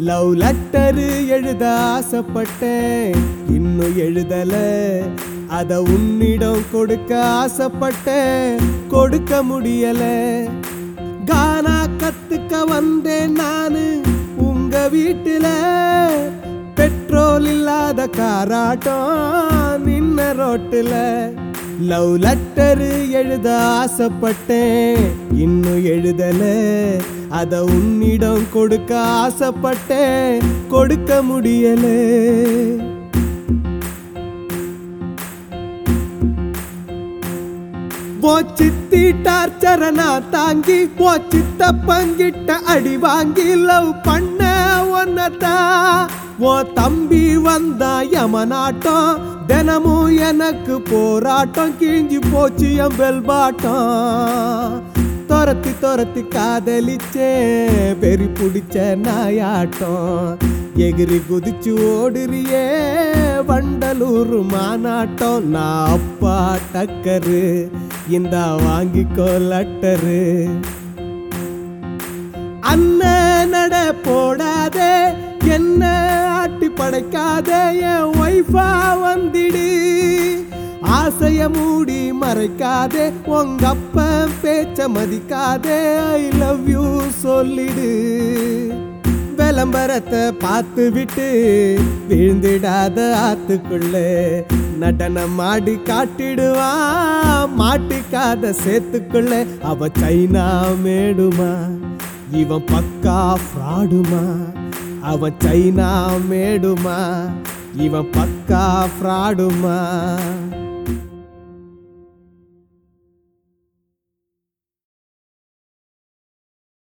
love letter எழுத ஆசைப்பட்டேன் இன்னும் எழுதல அத உன்னிடம் கொடுக்க ஆசைப்பட்டேன் கொடுக்க முடியல கானா கத்துக்க வந்தேன் நானு உங்க வீட்டுல பெட்ரோல் இல்லாத காராட்டம் நின்ன ரோட்டுல லவ் லெட்டரு எழுத ஆசைப்பட்டேன் இன்னும் எழுதல அத உன்னிடம் கொடுக்க ஆசைப்பட்டேன் கொடுக்க முடியல போச்சித்தி டார்ச்சர நான் தாங்கி போச்சித்த பங்கிட்ட அடி வாங்கி லவ் பண்ண ஒன்னதா ஓ தம்பி வந்தா யமனாட்டம் தினமும் எனக்கு போராட்டம் கிழிஞ்சு போச்சு என் பெல்பாட்டம் துரத்தி துரத்தி காதலிச்சே பெரி பிடிச்ச நாயாட்டம் எகிரி குதிச்சு ஓடுறியே வண்டலூர் மாநாட்டம் நான் அப்பா டக்கரு இந்த வாங்கிக்கோ லட்டரு அண்ணன் நட போடாதே என்ன ஆட்டி படைக்காதே என் ஒய்ஃபா வந்திடு ஆசைய மூடி மறைக்காதே உங்க அப்ப பேச்ச மதிக்காதே ஐ லவ் யூ சொல்லிடு விளம்பரத்தை பார்த்து விட்டு விழுந்திடாத ஆத்துக்குள்ள நடனம் ஆடி காட்டிடுவான் மாட்டிக்காத சேத்துக்குள்ள அவ சைனா மேடுமா இவன் பக்கா ஃப்ராடுமா அவன் சைனா மேடுமா இவன் பக்கா ஃப்ராடுமா